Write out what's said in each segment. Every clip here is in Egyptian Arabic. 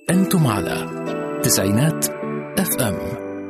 أنتم على تسعينات اف ام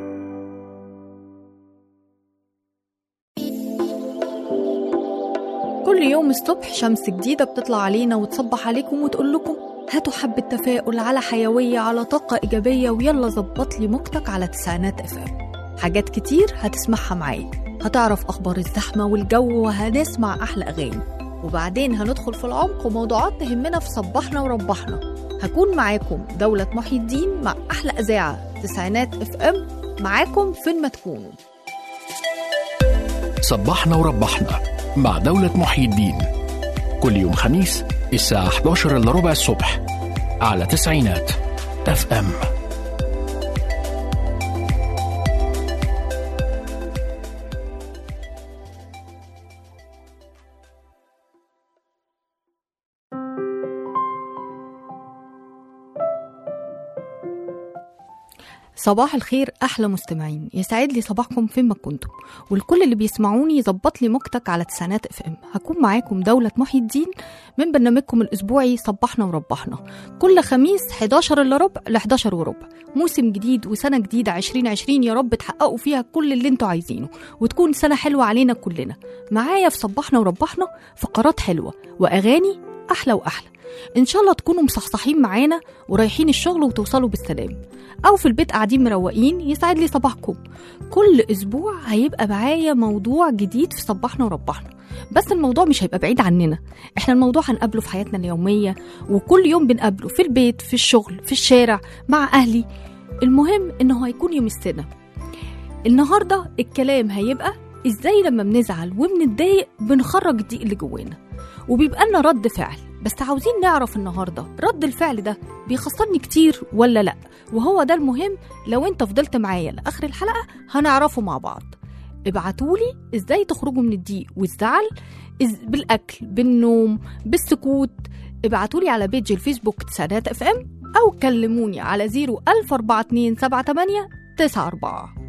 كل يوم الصبح شمس جديدة بتطلع علينا وتصبح عليكم وتقول لكم هاتوا حبة تفاؤل على حيوية على طاقة إيجابية ويلا ظبط لي موجتك على تسعينات اف ام حاجات كتير هتسمعها معايا هتعرف أخبار الزحمة والجو وهنسمع أحلى أغاني وبعدين هندخل في العمق وموضوعات تهمنا في صبحنا وربحنا هكون معاكم دولة محي الدين مع أحلى إذاعة تسعينات اف ام معاكم فين ما تكونوا صبحنا وربحنا مع دولة محي الدين كل يوم خميس الساعة 11 إلا ربع الصبح على تسعينات اف ام صباح الخير احلى مستمعين يسعد لي صباحكم فين ما كنتم والكل اللي بيسمعوني يظبط لي موجتك على تسعينات اف ام هكون معاكم دولة محي الدين من برنامجكم الاسبوعي صبحنا وربحنا كل خميس 11 الا ربع ل 11 وربع موسم جديد وسنة جديدة 2020 يا رب تحققوا فيها كل اللي انتوا عايزينه وتكون سنة حلوة علينا كلنا معايا في صبحنا وربحنا فقرات حلوة واغاني احلى واحلى ان شاء الله تكونوا مصحصحين معانا ورايحين الشغل وتوصلوا بالسلام او في البيت قاعدين مروقين يسعد لي صباحكم كل اسبوع هيبقى معايا موضوع جديد في صباحنا وربحنا بس الموضوع مش هيبقى بعيد عننا احنا الموضوع هنقابله في حياتنا اليومية وكل يوم بنقابله في البيت في الشغل في الشارع مع اهلي المهم انه هيكون يوم السنة النهاردة الكلام هيبقى ازاي لما بنزعل وبنتضايق بنخرج الضيق اللي جوانا وبيبقى لنا رد فعل بس عاوزين نعرف النهارده رد الفعل ده بيخسرني كتير ولا لا وهو ده المهم لو انت فضلت معايا لاخر الحلقه هنعرفه مع بعض ابعتولي ازاي تخرجوا من الضيق والزعل إز بالاكل بالنوم بالسكوت ابعتولي على بيج الفيسبوك تسعينات اف ام او كلموني على 01427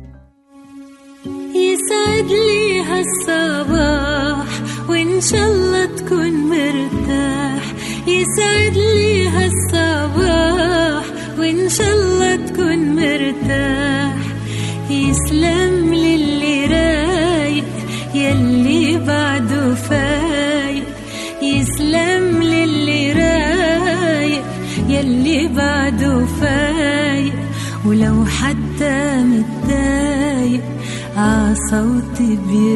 يسعد لي هالصباح وإن شاء الله تكون مرتاح يسعد لي هالصباح وإن شاء الله تكون مرتاح يسلم للي رايق يلي بعده فايق يسلم للي رايق يلي بعده فايق ولو حتى متضايق عصوتي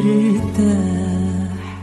بيرتاح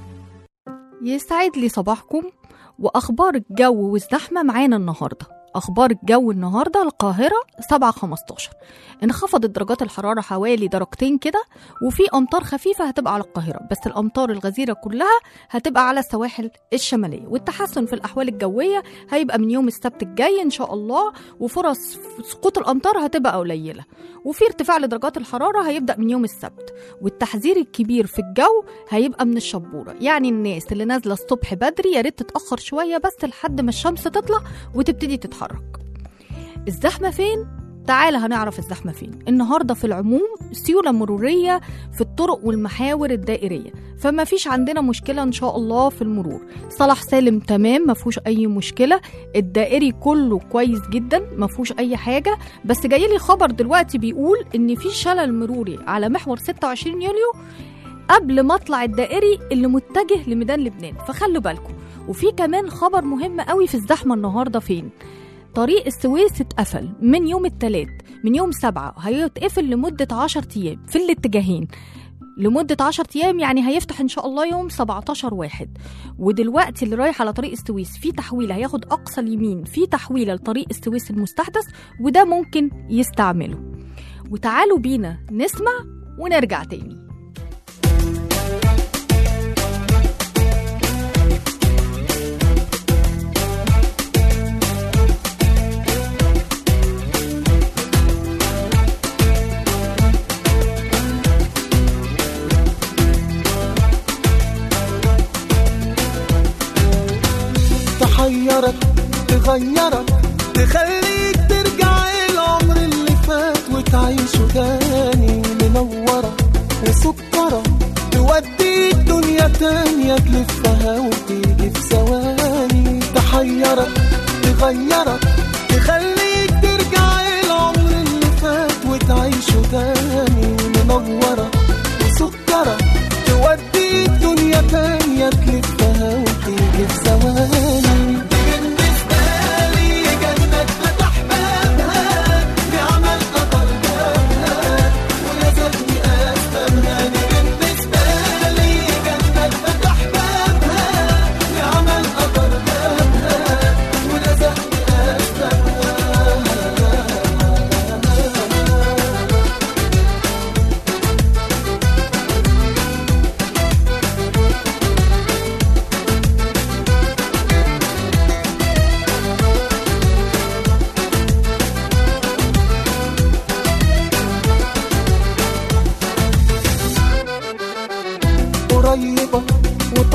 يسعد لي صباحكم واخبار الجو والزحمه معانا النهارده اخبار الجو النهارده القاهره 7 15 انخفضت درجات الحراره حوالي درجتين كده وفي امطار خفيفه هتبقى على القاهره بس الامطار الغزيره كلها هتبقى على السواحل الشماليه والتحسن في الاحوال الجويه هيبقى من يوم السبت الجاي ان شاء الله وفرص سقوط الامطار هتبقى قليله وفي ارتفاع لدرجات الحراره هيبدا من يوم السبت والتحذير الكبير في الجو هيبقى من الشبوره يعني الناس اللي نازله الصبح بدري يا ريت تتاخر شويه بس لحد ما الشمس تطلع وتبتدي تتحرك الزحمه فين تعالى هنعرف الزحمة فين النهاردة في العموم سيولة مرورية في الطرق والمحاور الدائرية فما فيش عندنا مشكلة إن شاء الله في المرور صلاح سالم تمام ما فيهوش أي مشكلة الدائري كله كويس جدا ما فيهوش أي حاجة بس جاي لي خبر دلوقتي بيقول إن في شلل مروري على محور 26 يوليو قبل مطلع الدائري اللي متجه لميدان لبنان فخلوا بالكم وفي كمان خبر مهم قوي في الزحمة النهاردة فين طريق السويس اتقفل من يوم الثلاث من يوم سبعة هيتقفل لمدة عشر أيام في الاتجاهين لمدة 10 أيام يعني هيفتح إن شاء الله يوم 17 واحد ودلوقتي اللي رايح على طريق السويس في تحويلة هياخد أقصى اليمين في تحويلة لطريق السويس المستحدث وده ممكن يستعمله وتعالوا بينا نسمع ونرجع تاني تحيرك تغيرك تخليك ترجع العمر اللي فات وتعيشه تاني منورة وسكرة توديك دنيا تانية تلفها وتيجي في ثواني تحيرك تغيرك تخليك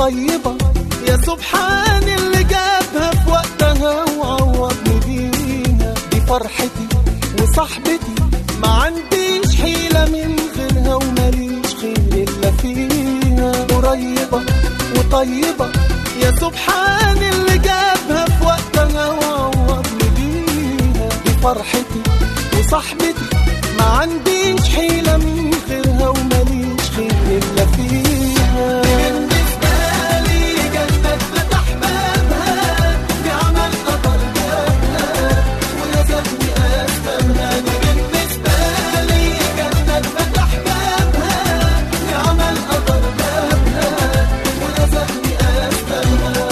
وطيبة يا سبحان اللي جابها في وقتها وعوضني بيها دي فرحتي وصاحبتي ما عنديش حيلة من غيرها وماليش خير إلا فيها قريبة وطيبة يا سبحان اللي جابها في وقتها وعوضني بيها دي فرحتي وصاحبتي ما عنديش حيلة من غيرها وماليش خير إلا فيها بالنسبة لي جنة فتح بابها بعمل قدر جابها ورزقني أسبابها دي بالنسبة لي جنة فتح بابها بعمل قدر جابها ورزقني أسبابها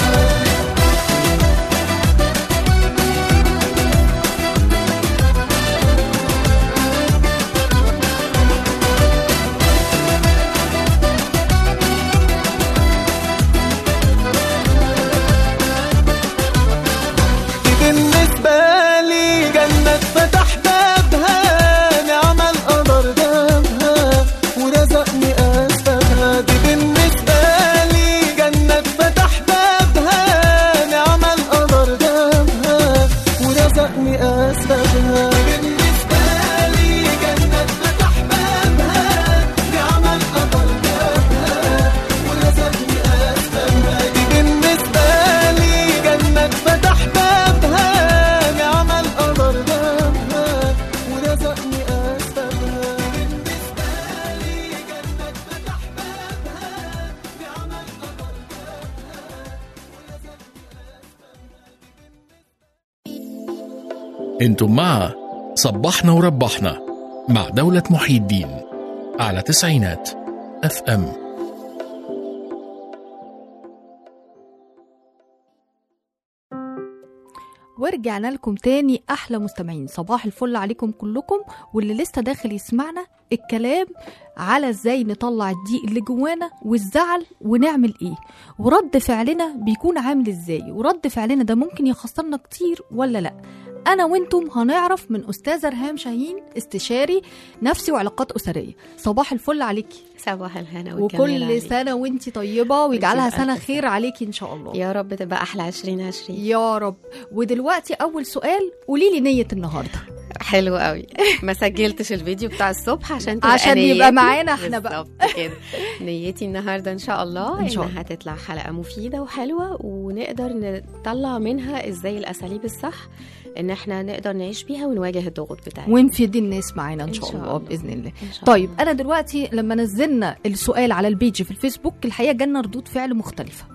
دي بالنسبة لي جنة فتح بابها نعم القدر جابها ورزقني أسبابها دي بالنسبة لي جنة فتح بابها نعم القدر جابها ورزقني أسبابها بالنسبة لي جنة فتح بابها نعم القدر جابها ورزقني أسبابها دي بالنسبة لي جنة فتح بابها نعم القدر جابها ورزقني أسبابها بالنسبة لي جنة فتح بابها نعم القدر انتم مع صبحنا وربحنا مع دولة محي الدين على تسعينات اف ام ورجعنا لكم تاني احلى مستمعين صباح الفل عليكم كلكم واللي لسه داخل يسمعنا الكلام على ازاي نطلع الضيق اللي جوانا والزعل ونعمل ايه ورد فعلنا بيكون عامل ازاي ورد فعلنا ده ممكن يخسرنا كتير ولا لا انا وانتم هنعرف من استاذه رهام شاهين استشاري نفسي وعلاقات اسريه صباح الفل عليكي صباح الهنا والجمال وكل عليك. سنه وانتي طيبه ويجعلها وانتي سنه بألف خير عليكي ان شاء الله يا رب تبقى احلى 2020 يا رب ودلوقتي اول سؤال قولي لي نيه النهارده حلو قوي ما سجلتش الفيديو بتاع الصبح عشان تبقى عشان يبقى نيتي. معانا احنا بقى. بالظبط كده نيتي النهارده ان شاء الله إن شاء انها تطلع حلقه مفيده وحلوه ونقدر نطلع منها ازاي الاساليب الصح ان احنا نقدر نعيش بيها ونواجه الضغوط بتاعتنا ونفيد الناس معانا ان إن شاء شاء الله الله. باذن الله إن شاء طيب الله. انا دلوقتي لما نزلنا السؤال على البيج في الفيسبوك الحقيقه جالنا ردود فعل مختلفه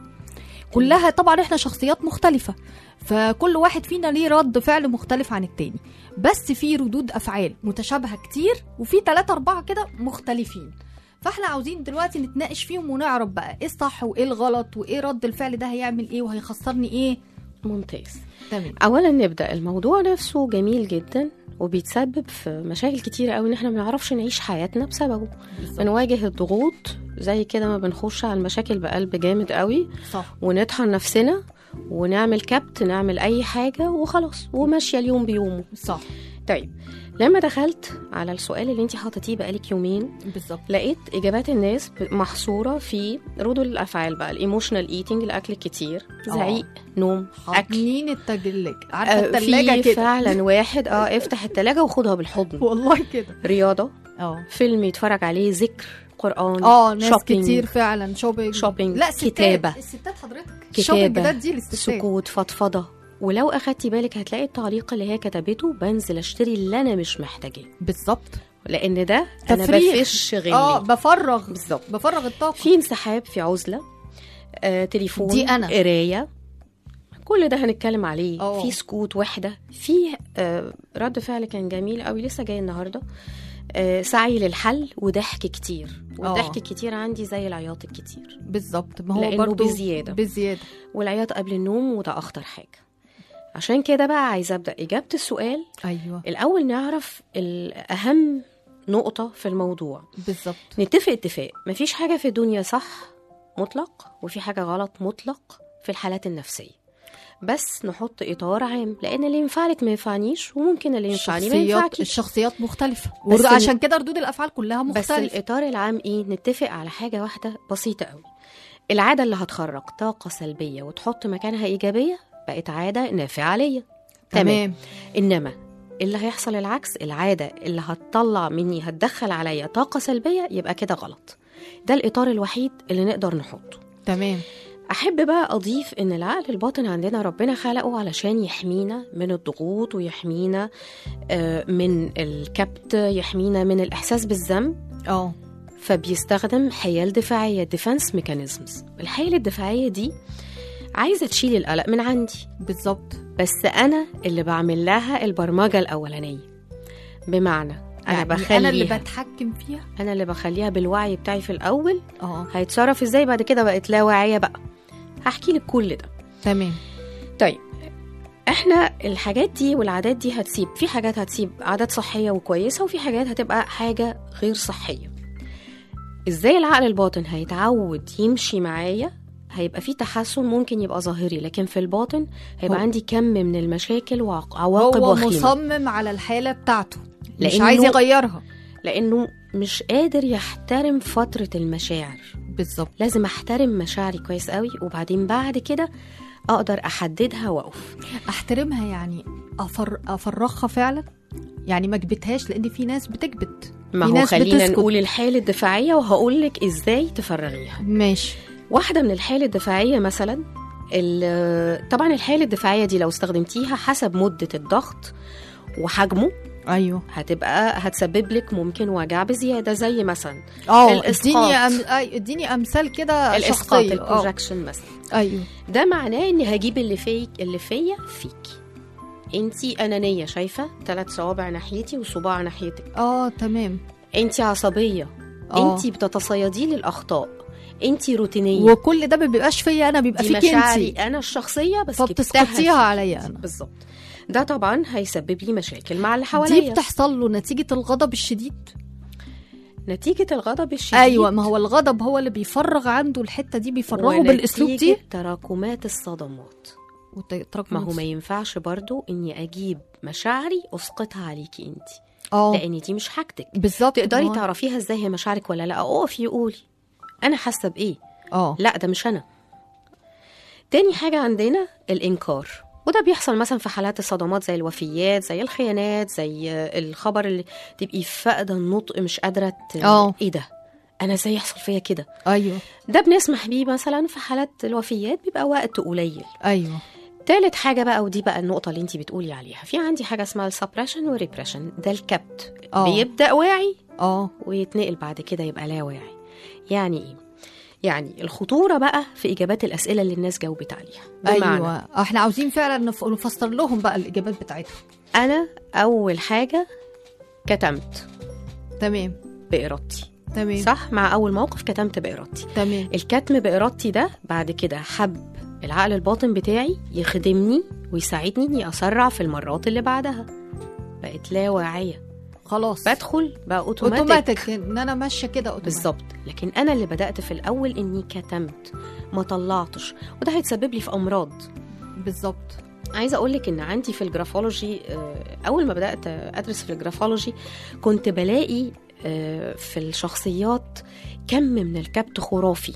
كلها طبعا احنا شخصيات مختلفه فكل واحد فينا ليه رد فعل مختلف عن التاني بس في ردود افعال متشابهه كتير وفي ثلاثة أربعة كده مختلفين فاحنا عاوزين دلوقتي نتناقش فيهم ونعرف بقى ايه الصح وايه الغلط وايه رد الفعل ده هيعمل ايه وهيخسرني ايه ممتاز تمام اولا نبدا الموضوع نفسه جميل جدا وبيتسبب في مشاكل كتيرة قوي ان احنا ما بنعرفش نعيش حياتنا بسببه بنواجه الضغوط زي كده ما بنخش على المشاكل بقلب جامد قوي صح ونطحن نفسنا ونعمل كبت نعمل اي حاجه وخلاص وماشيه اليوم بيومه صح طيب لما دخلت على السؤال اللي انت حاطتيه بقالك يومين بالظبط لقيت اجابات الناس ب- محصوره في ردود الافعال بقى الايموشنال ايتنج الاكل الكتير آه. زعيق نوم اكل حاطين التلاجة عارفه آه، التلاجة في كده فعلا واحد اه افتح التلاجة وخدها بالحضن والله كده رياضه اه فيلم يتفرج عليه ذكر قران اه ناس shopping، كتير فعلا شوبينج shopping، لا ستات كتابة. الستات حضرتك كتابة، الشوبينج ده دي للستات سكوت فضفضه ولو اخدتي بالك هتلاقي التعليق اللي هي كتبته بنزل اشتري اللي انا مش محتاجاه بالظبط لان ده انا تفريغ. بفش غلي اه بفرغ بالظبط بفرغ الطاقه في انسحاب في عزله آه، تليفون دي أنا. قرايه كل ده هنتكلم عليه اه. في سكوت وحده في آه، رد فعل كان جميل قوي لسه جاي النهارده آه، سعي للحل وضحك كتير والضحك اه. كتير عندي زي العياط الكتير بالظبط ما هو لأنه برضو بزيادة. بزياده والعياط قبل النوم وده اخطر حاجه عشان كده بقى عايزه ابدا اجابه السؤال ايوه الاول نعرف الاهم نقطه في الموضوع بالظبط نتفق اتفاق مفيش حاجه في الدنيا صح مطلق وفي حاجه غلط مطلق في الحالات النفسيه بس نحط اطار عام لان اللي ينفع لك ما ينفعنيش وممكن اللي ينفعني ما الشخصيات ينفعكيش الشخصيات مختلفه بس وعشان كده ردود الافعال كلها بس مختلفه الاطار العام ايه نتفق على حاجه واحده بسيطه قوي العاده اللي هتخرج طاقه سلبيه وتحط مكانها ايجابيه بقت عاده نافعه ليا تمام انما اللي هيحصل العكس العاده اللي هتطلع مني هتدخل عليا طاقه سلبيه يبقى كده غلط ده الاطار الوحيد اللي نقدر نحطه تمام احب بقى اضيف ان العقل الباطن عندنا ربنا خلقه علشان يحمينا من الضغوط ويحمينا آه، من الكبت يحمينا من الاحساس بالذنب اه فبيستخدم حيل دفاعيه ديفense ميكانيزمز الحيل الدفاعيه دي عايزه تشيل القلق من عندي بالظبط بس انا اللي بعمل لها البرمجه الاولانيه بمعنى انا يعني بخليها انا اللي بتحكم فيها انا اللي بخليها بالوعي بتاعي في الاول اه هيتصرف ازاي بعد كده بقت لا واعيه بقى هحكي لك كل ده تمام طيب احنا الحاجات دي والعادات دي هتسيب في حاجات هتسيب عادات صحيه وكويسه وفي حاجات هتبقى حاجه غير صحيه ازاي العقل الباطن هيتعود يمشي معايا هيبقى في تحسن ممكن يبقى ظاهري لكن في الباطن هيبقى هو- عندي كم من المشاكل وعواقب هو وخيمه مصمم على الحالة بتاعته مش لأنه- عايز يغيرها لانه مش قادر يحترم فتره المشاعر بالظبط لازم احترم مشاعري كويس قوي وبعدين بعد كده اقدر احددها واقف احترمها يعني أفر... افرغها فعلا يعني ما كبتهاش لان في ناس بتكبت ما في هو ناس خلينا بتسكت. نقول الحالة الدفاعية وهقول لك ازاي تفرغيها ماشي واحدة من الحالة الدفاعية مثلا ال- طبعا الحالة الدفاعية دي لو استخدمتيها حسب مدة الضغط وحجمه ايوه هتبقى هتسبب لك ممكن وجع بزيادة زي مثلا اه الإسقاط. اديني أم... أي- اديني امثال كده الاسقاط شخصيه اه البروجكشن مثلا ايوه ده معناه اني هجيب اللي فيك اللي فيا فيكي انتي انانيه شايفه ثلاث صوابع ناحيتي وصباع ناحيتك اه تمام انتي عصبيه آه. انتي بتتصيدي للاخطاء انتي روتينيه وكل ده ما بيبقاش فيا انا بيبقى دي فيك مشاعري انت انا الشخصيه بس فبتسقطيها جبتها عليا فيكي. انا بالظبط ده طبعا هيسبب لي مشاكل مع اللي دي حواليا بتحصل له نتيجه الغضب الشديد نتيجه الغضب الشديد ايوه ما هو الغضب هو اللي بيفرغ عنده الحته دي بيفرغه بالاسلوب دي ونتيجة تراكمات الصدمات وتراكم ما هو ما ينفعش برضو اني اجيب مشاعري اسقطها عليكي انت اه لان دي مش حاجتك بالظبط تقدري ما هو- تعرفيها ازاي هي مشاعرك ولا لا اقفي قولي انا حاسه بايه اه لا ده مش انا تاني حاجه عندنا الانكار وده بيحصل مثلا في حالات الصدمات زي الوفيات زي الخيانات زي الخبر اللي تبقي فاقده النطق مش قادره ت- اه. ايه ده انا ازاي يحصل فيا كده ايوه ده بنسمح بيه مثلا في حالات الوفيات بيبقى وقت قليل ايوه تالت حاجة بقى ودي بقى النقطة اللي انتي بتقولي عليها في عندي حاجة اسمها السبريشن والريبريشن ده الكبت اه. بيبدأ واعي اه ويتنقل بعد كده يبقى لا واعي يعني ايه يعني الخطورة بقى في إجابات الأسئلة اللي الناس جاوبت عليها بمعنى ايوه احنا عاوزين فعلا نف- نفسر لهم بقى الاجابات بتاعتهم أنا أول حاجة كتمت تمام بإرادتي تمام صح مع أول موقف كتمت بإرادتي تمام الكتم بإرادتي ده بعد كده حب العقل الباطن بتاعي يخدمني ويساعدني إني أسرع في المرات اللي بعدها بقت لا واعية خلاص بدخل بقى اوتوماتيك اوتوماتيك ان انا ماشيه كده اوتوماتيك بالظبط لكن انا اللي بدات في الاول اني كتمت ما طلعتش وده هيتسبب لي في امراض بالظبط عايزه اقول لك ان عندي في الجرافولوجي آه، اول ما بدات ادرس في الجرافولوجي كنت بلاقي آه، في الشخصيات كم من الكبت خرافي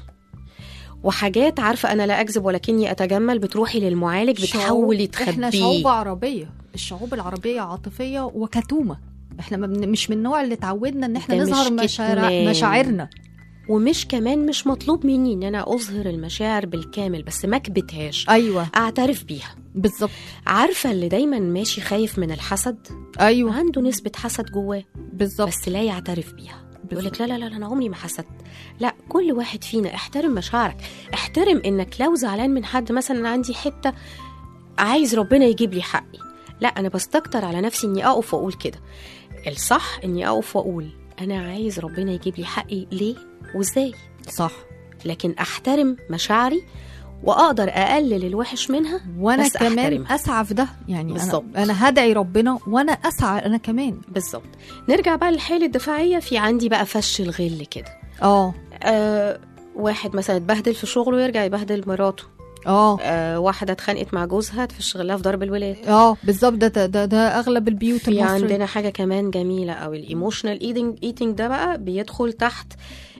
وحاجات عارفه انا لا اكذب ولكني اتجمل بتروحي للمعالج بتحاولي شعوب- احنا شعوب تخبيه عربيه الشعوب العربيه عاطفيه وكتومه احنا ما بن- مش من النوع اللي اتعودنا ان احنا ده مش نظهر مشاعر كتمان. مشاعرنا ومش كمان مش مطلوب مني ان انا اظهر المشاعر بالكامل بس ما اكبتهاش ايوه اعترف بيها بالظبط عارفه اللي دايما ماشي خايف من الحسد ايوه عنده نسبه حسد جواه بالظبط بس لا يعترف بيها يقول لك لا لا لا لا، انا عمري ما حسدت لا كل واحد فينا احترم مشاعرك احترم انك لو زعلان من حد مثلا أنا عندي حته عايز ربنا يجيب لي حقي لا انا بستكتر على نفسي اني اقف واقول كده الصح اني اقف واقول انا عايز ربنا يجيب لي حقي ليه وازاي صح لكن احترم مشاعري واقدر اقلل الوحش منها وانا بس كمان أحترمها. اسعى في ده يعني بالظبط. انا انا هدعي ربنا وانا اسعى انا كمان بالظبط نرجع بقى للحالة الدفاعية في عندي بقى فش الغل كده اه آه واحد مثلا اتبهدل في شغله يرجع يبهدل مراته اه آه واحدة اتخانقت مع جوزها تفش غلها في ضرب الولاد اه بالظبط ده, ده ده ده اغلب البيوت في المصريه عندنا حاجة كمان جميلة أو الايموشنال ايتنج ايتنج ده بقى بيدخل تحت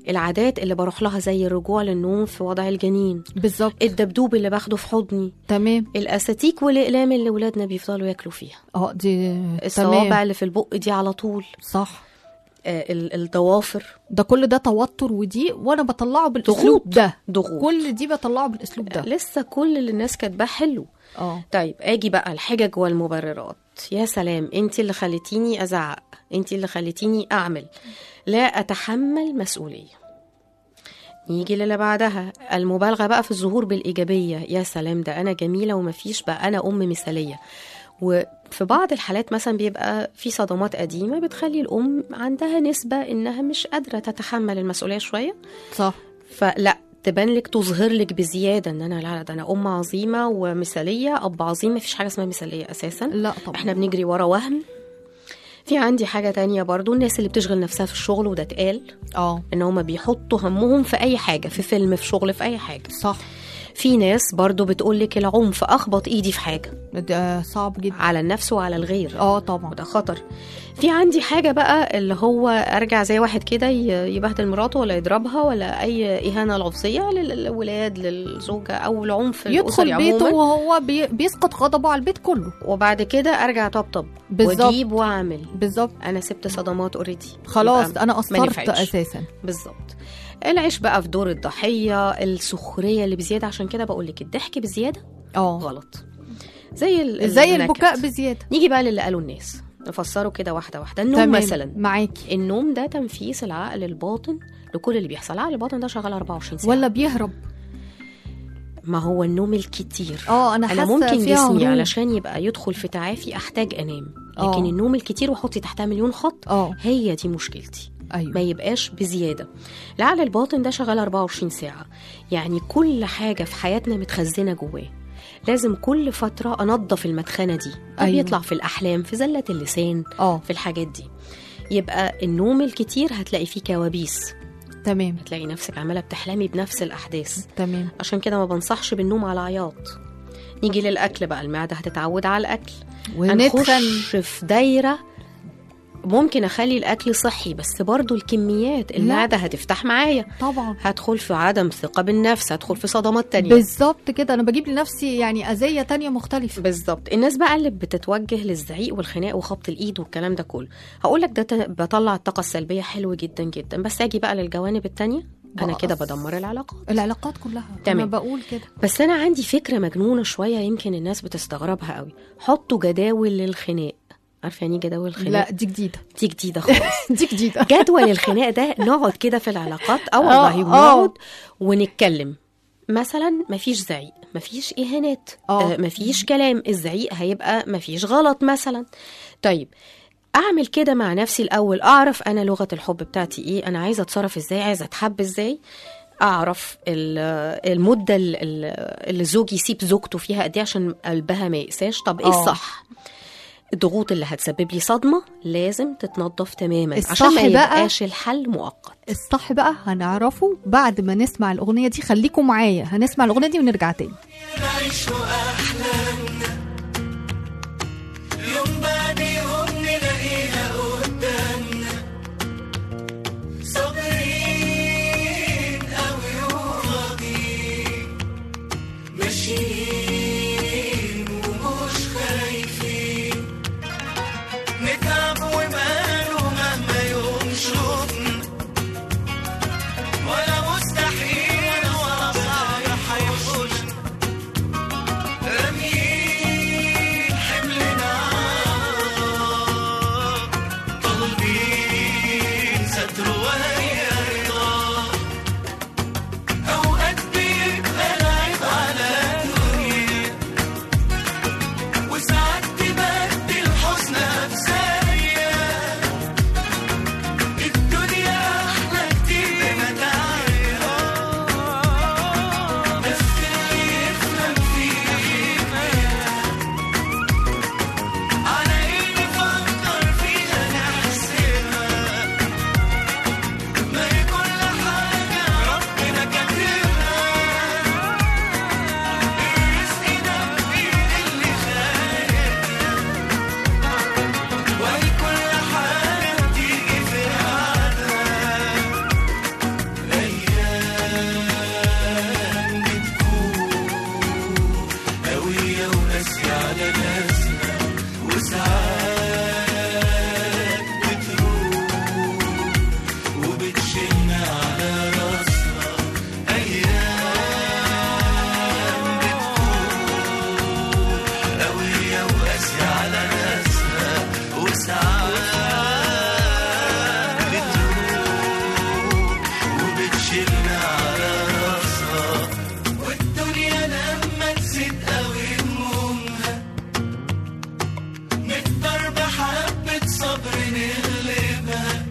العادات اللي بروح لها زي الرجوع للنوم في وضع الجنين بالظبط الدبدوب اللي باخده في حضني تمام الاساتيك والاقلام اللي ولادنا بيفضلوا ياكلوا فيها اه دي الصوابع تمام اللي في البق دي على طول صح آه، ال- الضوافر ده كل ده توتر ودي وانا بطلعه بالاسلوب ضغوط. ده ضغوط كل دي بطلعه بالاسلوب ده لسه كل اللي الناس كاتباه حلو اه طيب اجي بقى الحجج والمبررات يا سلام انت اللي خليتيني ازعق انت اللي خليتيني اعمل لا اتحمل مسؤوليه نيجي للي بعدها المبالغه بقى في الظهور بالايجابيه يا سلام ده انا جميله ومفيش بقى انا ام مثاليه وفي بعض الحالات مثلا بيبقى في صدمات قديمه بتخلي الام عندها نسبه انها مش قادره تتحمل المسؤوليه شويه صح فلا تبان لك تظهر لك بزياده ان انا لا لا ده انا ام عظيمه ومثاليه اب عظيم مفيش حاجه اسمها مثاليه اساسا لا طبعا احنا بنجري ورا وهم في عندي حاجه تانية برضو الناس اللي بتشغل نفسها في الشغل وده اتقال اه ان هم بيحطوا همهم في اي حاجه في فيلم في شغل في اي حاجه صح في ناس برضو بتقول لك العنف اخبط ايدي في حاجه ده صعب جدا على النفس وعلى الغير اه طبعا وده خطر في عندي حاجة بقى اللي هو أرجع زي واحد كده ي- يبهدل مراته ولا يضربها ولا أي إهانة لفظية للولاد للزوجة أو العنف يدخل الأسري بيته عموما وهو بي... بيسقط غضبه على البيت كله وبعد كده أرجع طبطب بالظبط. وأجيب وأعمل بالظبط أنا سبت صدمات أوريدي خلاص انا قصرت نفعتش. اساسا بالظبط العيش بقى في دور الضحية السخرية اللي بزيادة عشان كده بقول لك الضحك بزيادة اه غلط زي ال- زي النكد. البكاء بزياده نيجي بقى للي قالوا الناس نفسره كده واحدة واحدة النوم تمام مثلا معاكي النوم ده تنفيذ العقل الباطن لكل اللي بيحصل العقل الباطن ده شغال 24 ساعه ولا بيهرب ما هو النوم الكتير اه انا انا حاسه ممكن فيها جسمي هروب. علشان يبقى يدخل في تعافي احتاج انام آه. لكن النوم الكتير وحطي تحتها مليون خط اه هي دي مشكلتي ما ايوه يبقاش بزياده العقل الباطن ده شغال 24 ساعه يعني كل حاجه في حياتنا متخزنه جواه لازم كل فتره انظف المدخنه دي ده أيوة. بيطلع في الاحلام في زله اللسان اه في الحاجات دي يبقى النوم الكتير هتلاقي فيه كوابيس تمام هتلاقي نفسك عماله بتحلمي بنفس الاحداث تمام عشان كده ما بنصحش بالنوم على عياط نيجي للاكل بقى المعده هتتعود على الاكل ونتخن هنخش في دايره ممكن اخلي الاكل صحي بس برضو الكميات المعده هتفتح معايا طبعا هدخل في عدم ثقه بالنفس هدخل في صدمات تانية بالظبط كده انا بجيب لنفسي يعني اذيه تانية مختلفه بالظبط الناس بقى اللي بتتوجه للزعيق والخناق وخبط الايد والكلام ده كله هقول لك ده ت- بطلع الطاقه السلبيه حلو جدا جدا بس اجي بقى للجوانب التانية انا بقص. كده بدمر العلاقه العلاقات كلها تمام. انا بقول كده بس انا عندي فكره مجنونه شويه يمكن الناس بتستغربها قوي حطوا جداول للخناق عارفه يعني ايه جداول الخناق لا دي جديده دي جديده خالص دي جديده جدول الخناق ده نقعد كده في العلاقات اه آه، والله آه. ونقعد ونتكلم مثلا مفيش زعيق مفيش اهانات آه. آه مفيش كلام الزعيق هيبقى مفيش غلط مثلا طيب اعمل كده مع نفسي الاول اعرف انا لغه الحب بتاعتي ايه انا عايزه اتصرف ازاي عايزه اتحب ازاي اعرف ال- المده ال- ال- اللي الزوج يسيب زوجته فيها قد ايه عشان قلبها ما يقساش طب ايه آه. الصح الضغوط اللي هتسبب لي صدمه لازم تتنظف تماما الصح عشان ما بقى- يبقاش الحل مؤقت الصح بقى هنعرفه بعد ما نسمع الاغنيه دي خليكم معايا هنسمع الاغنيه دي ونرجع تاني نعيش أحلامنا يوم بعد يوم نلاقيها قدامنا صابرين أوي وراضيين ماشيين ومش خايفين نتعب وماله مهما يوم شوفنا ولا مستحيل ولا صعب هيحوشنا بالصبر نغلبها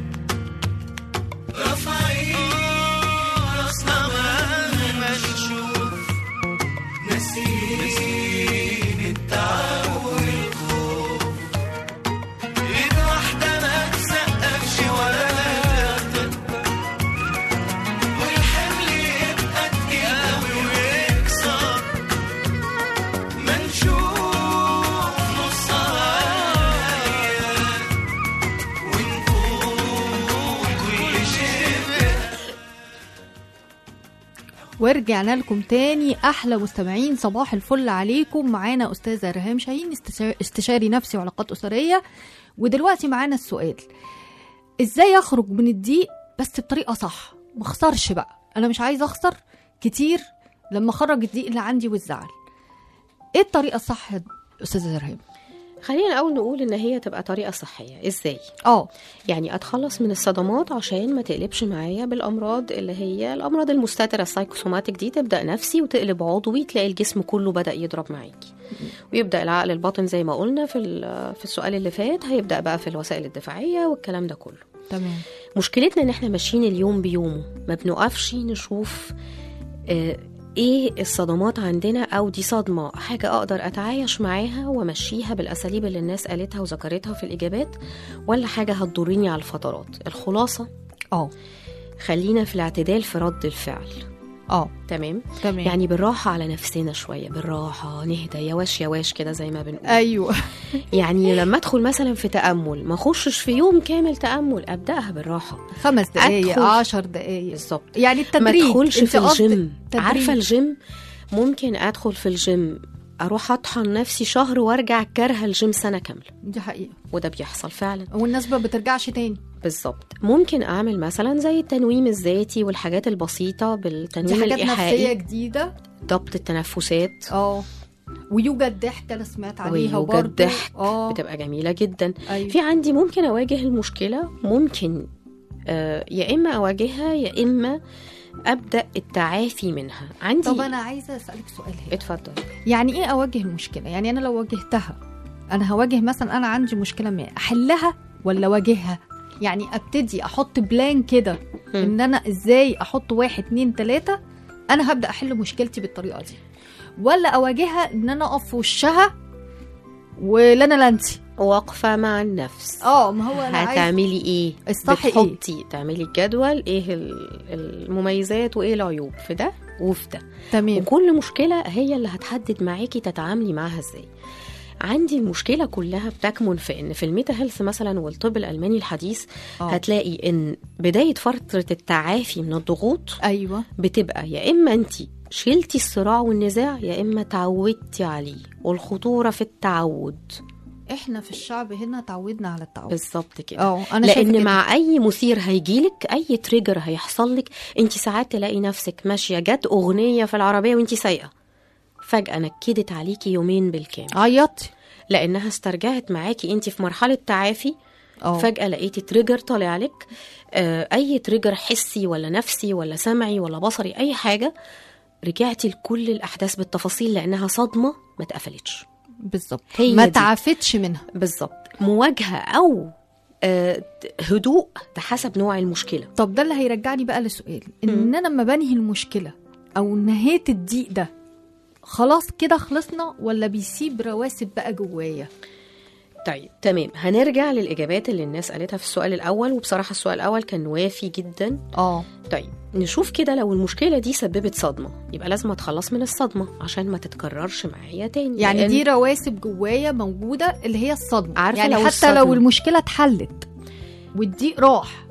رافعين راسنا مهما نشوف ناسيين التعب والخوف ايد واحدة ما تسقفش ولا تكبر والحمل يبقى تقيل أوي ويكسر ما نشوف نص عيان ونقول كل شيء ورجعنا لكم تاني احلى مستمعين صباح الفل عليكم معانا استاذه ريهام شاهين استشا- استشاري نفسي وعلاقات اسريه ودلوقتي معانا السؤال ازاي اخرج من الضيق بس بطريقه صح ما اخسرش بقى انا مش عايزه اخسر كتير لما اخرج الضيق اللي عندي والزعل ايه الطريقه الصح يا استاذه ريهام خلينا الاول نقول ان هي تبقى طريقه صحيه ازاي اه يعني اتخلص من الصدمات عشان ما تقلبش معايا بالامراض اللي هي الامراض المستتره السايكوسوماتيك دي تبدا نفسي وتقلب عضوي تلاقي الجسم كله بدا يضرب معاكي ويبدا العقل الباطن زي ما قلنا في ال- في السؤال اللي فات هيبدا بقى في الوسائل الدفاعيه والكلام ده كله تمام مشكلتنا ان احنا ماشيين اليوم بيومه ما بنقفش نشوف آه، ايه الصدمات عندنا او دي صدمه حاجه اقدر اتعايش معاها وامشيها بالاساليب اللي الناس قالتها وذكرتها في الاجابات ولا حاجه هتضرني على الفترات الخلاصه اه خلينا في الاعتدال في رد الفعل اه تمام تمام يعني بالراحه على نفسنا شويه بالراحه نهدى يواش يواش كده زي ما بنقول ايوه يعني لما ادخل مثلا في تامل ما اخشش في يوم كامل تامل ابداها بالراحه خمس دقايق أدخل. عشر دقايق بالظبط يعني ما التدريج ادخلش انت في قصدك الجيم تدريج. عارفه الجيم ممكن ادخل في الجيم اروح اطحن نفسي شهر وارجع كارهه الجيم سنه كامله دي حقيقه وده بيحصل فعلا والناس ما بترجعش تاني بالظبط ممكن اعمل مثلا زي التنويم الذاتي والحاجات البسيطه دي بالتنويم حاجات نفسيه الايحائي جديده ضبط التنفسات اه ويوجد ضحك انا سمعت عليها ويوجد برضه ضحك اه بتبقى جميله جدا أيوة. في عندي ممكن اواجه المشكله ممكن آه يا اما اواجهها يا اما ابدا التعافي منها عندي طب انا عايزه اسالك سؤال هنا اتفضل يعني ايه اواجه المشكله يعني انا لو واجهتها انا هواجه مثلا انا عندي مشكله ما احلها ولا اواجهها يعني ابتدي احط بلان كده مم. ان انا ازاي احط واحد اتنين تلاته انا هبدا احل مشكلتي بالطريقه دي ولا اواجهها ان انا اقف في وشها ولا انا لا انت واقفه مع النفس اه ما هو انا عايز هتعملي ايه الصح إيه؟ بتحطي تعملي الجدول ايه ال- المميزات وايه العيوب في ده وفي ده تمام وكل مشكله هي اللي هتحدد معاكي تتعاملي معاها ازاي عندي المشكله كلها بتكمن في ان في الميتا هيلث مثلا والطب الالماني الحديث آه. هتلاقي ان بدايه فتره التعافي من الضغوط ايوه بتبقى يا اما انت شلتي الصراع والنزاع يا اما تعودتي عليه والخطوره في التعود احنا في الشعب هنا تعودنا على التعود بالظبط كده اه انا شايفة لان كده. مع اي مثير هيجيلك اي تريجر هيحصل لك انت ساعات تلاقي نفسك ماشيه جت اغنيه في العربيه وانت سايقه فجاه نكدت عليكي يومين بالكامل عيطتي لانها استرجعت معاكي انت في مرحله تعافي اه فجاه لقيتي تريجر طالع لك آه، اي تريجر حسي ولا نفسي ولا سمعي ولا بصري اي حاجه رجعتي لكل الاحداث بالتفاصيل لانها صدمه ما اتقفلتش بالظبط هي ما دي. تعافتش منها بالظبط مواجهه او آه، هدوء ده حسب نوع المشكله طب ده اللي هيرجعني بقى لسؤال ان انا لما بنهي المشكله او نهيت الضيق ده خلاص كده خلصنا ولا بيسيب رواسب بقى جوايا طيب تمام هنرجع للاجابات اللي الناس قالتها في السؤال الاول وبصراحه السؤال الاول كان وافي جدا اه طيب نشوف كده لو المشكله دي سببت صدمه يبقى لازم اتخلص من الصدمه عشان ما تتكررش معايا تاني يعني لأن- دي رواسب جوايا موجوده اللي هي الصدمه عارفة يعني لو حتى الصدمة- لو المشكله اتحلت والضيق راح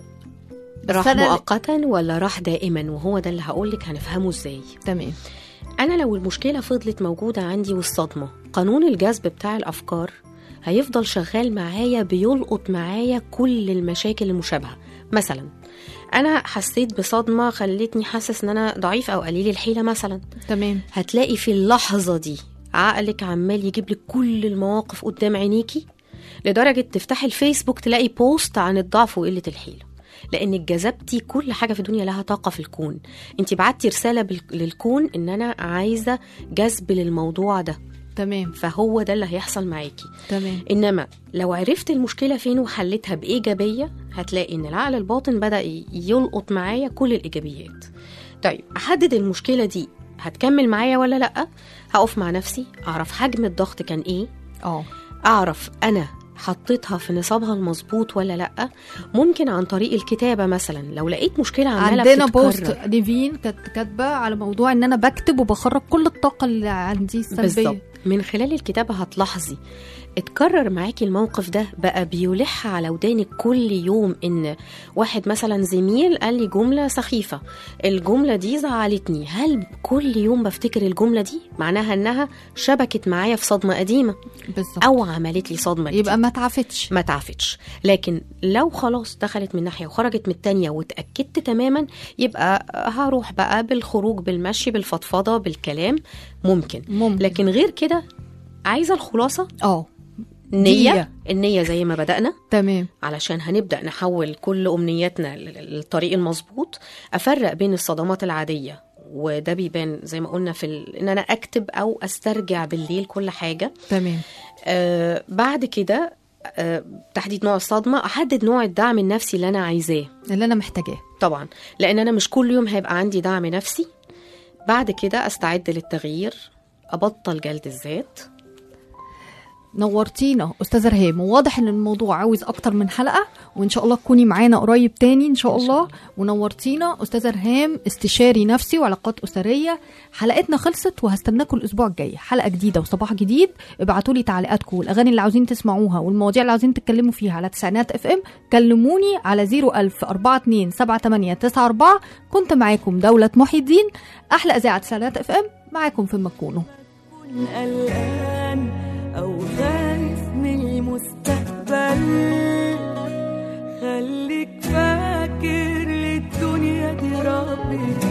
بس راح أنا- مؤقتا ولا راح دائما وهو ده اللي هقولك هنفهمه ازاي تمام انا لو المشكله فضلت موجوده عندي والصدمه قانون الجذب بتاع الافكار هيفضل شغال معايا بيلقط معايا كل المشاكل المشابهه مثلا انا حسيت بصدمه خلتني حاسس ان انا ضعيف او قليل الحيله مثلا تمام هتلاقي في اللحظه دي عقلك عمال يجيب لك كل المواقف قدام عينيكي لدرجه تفتحي الفيسبوك تلاقي بوست عن الضعف وقله الحيله لانك جذبتي كل حاجه في الدنيا لها طاقه في الكون انت بعتي رساله بال- للكون ان انا عايزه جذب للموضوع ده تمام فهو ده اللي هيحصل معاكي تمام انما لو عرفت المشكله فين وحلتها بايجابيه هتلاقي ان العقل الباطن بدا ي- يلقط معايا كل الايجابيات طيب احدد المشكله دي هتكمل معايا ولا لا هقف مع نفسي اعرف حجم الضغط كان ايه اه اعرف انا حطيتها في نصابها المظبوط ولا لا ممكن عن طريق الكتابه مثلا لو لقيت مشكله عماله عندنا بتتكرر. بوست ليفين كانت كاتبه على موضوع ان انا بكتب وبخرج كل الطاقه اللي عندي بالظبط السلبيه من خلال الكتابة هتلاحظي اتكرر معاكي الموقف ده بقى بيلح على ودانك كل يوم ان واحد مثلا زميل قال لي جملة سخيفة الجملة دي زعلتني هل كل يوم بفتكر الجملة دي معناها انها شبكت معايا في صدمة قديمة بالظبط او عملت لي صدمة يبقى جديدة. ما اتعافتش ما تعافتش لكن لو خلاص دخلت من ناحية وخرجت من التانية واتأكدت تماما يبقى هروح بقى بالخروج بالمشي بالفضفضة بالكلام ممكن ممكن لكن غير كده عايزه الخلاصه اه نيه نية. النيه زي ما بدانا تمام علشان هنبدا نحول كل امنياتنا لل- للطريق المظبوط افرق بين الصدمات العاديه وده بيبان زي ما قلنا في ال... ان انا اكتب او استرجع بالليل كل حاجه تمام آه بعد كده آه تحديد نوع الصدمه احدد نوع الدعم النفسي اللي انا عايزاه اللي انا محتاجاه طبعا لان انا مش كل يوم هيبقى عندي دعم نفسي بعد كده استعد للتغيير ابطل جلد الذات نورتينا استاذه رهام وواضح ان الموضوع عاوز اكتر من حلقه وان شاء الله تكوني معانا قريب تاني ان شاء إن شاء الله الله. ونورتينا استاذه رهام استشاري نفسي وعلاقات اسريه حلقتنا خلصت وهستناكم الاسبوع الجاي حلقه جديده وصباح جديد ابعتوا لي تعليقاتكم والاغاني اللي عاوزين تسمعوها والمواضيع اللي عاوزين تتكلموا فيها على تسعينات اف ام كلموني على 01000 42 78 94 كنت معاكم دوله محي الدين احلى اذاعه تسعينات اف ام معاكم في مكونه كن قلقان أو خايف من المستقبل خليك فاكر للدنيا دي ربي